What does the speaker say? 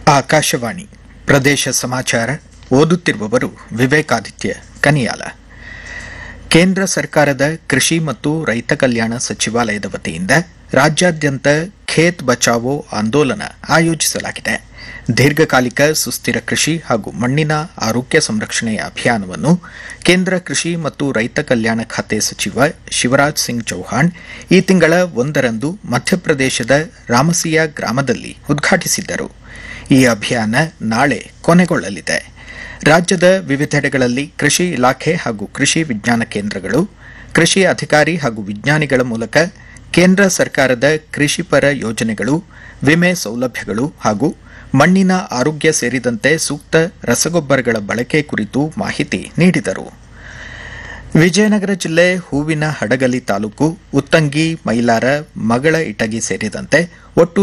ಆಕಾಶವಾಣಿ ಪ್ರದೇಶ ಸಮಾಚಾರ ಓದುತ್ತಿರುವವರು ವಿವೇಕಾದಿತ್ಯ ಕನಿಯಾಲ ಕೇಂದ್ರ ಸರ್ಕಾರದ ಕೃಷಿ ಮತ್ತು ರೈತ ಕಲ್ಯಾಣ ಸಚಿವಾಲಯದ ವತಿಯಿಂದ ರಾಜ್ಯಾದ್ಯಂತ ಖೇತ್ ಬಚಾವೋ ಆಂದೋಲನ ಆಯೋಜಿಸಲಾಗಿದೆ ದೀರ್ಘಕಾಲಿಕ ಸುಸ್ಥಿರ ಕೃಷಿ ಹಾಗೂ ಮಣ್ಣಿನ ಆರೋಗ್ಯ ಸಂರಕ್ಷಣೆಯ ಅಭಿಯಾನವನ್ನು ಕೇಂದ್ರ ಕೃಷಿ ಮತ್ತು ರೈತ ಕಲ್ಯಾಣ ಖಾತೆ ಸಚಿವ ಶಿವರಾಜ್ ಸಿಂಗ್ ಚೌಹಾಣ್ ಈ ತಿಂಗಳ ಒಂದರಂದು ಮಧ್ಯಪ್ರದೇಶದ ರಾಮಸಿಯಾ ಗ್ರಾಮದಲ್ಲಿ ಉದ್ಘಾಟಿಸಿದ್ದರು ಈ ಅಭಿಯಾನ ನಾಳೆ ಕೊನೆಗೊಳ್ಳಲಿದೆ ರಾಜ್ಯದ ವಿವಿಧೆಡೆಗಳಲ್ಲಿ ಕೃಷಿ ಇಲಾಖೆ ಹಾಗೂ ಕೃಷಿ ವಿಜ್ಞಾನ ಕೇಂದ್ರಗಳು ಕೃಷಿ ಅಧಿಕಾರಿ ಹಾಗೂ ವಿಜ್ಞಾನಿಗಳ ಮೂಲಕ ಕೇಂದ್ರ ಸರ್ಕಾರದ ಕೃಷಿಪರ ಯೋಜನೆಗಳು ವಿಮೆ ಸೌಲಭ್ಯಗಳು ಹಾಗೂ ಮಣ್ಣಿನ ಆರೋಗ್ಯ ಸೇರಿದಂತೆ ಸೂಕ್ತ ರಸಗೊಬ್ಬರಗಳ ಬಳಕೆ ಕುರಿತು ಮಾಹಿತಿ ನೀಡಿದರು ವಿಜಯನಗರ ಜಿಲ್ಲೆ ಹೂವಿನ ಹಡಗಲಿ ತಾಲೂಕು ಉತ್ತಂಗಿ ಮೈಲಾರ ಮಗಳ ಇಟಗಿ ಸೇರಿದಂತೆ ಒಟ್ಟು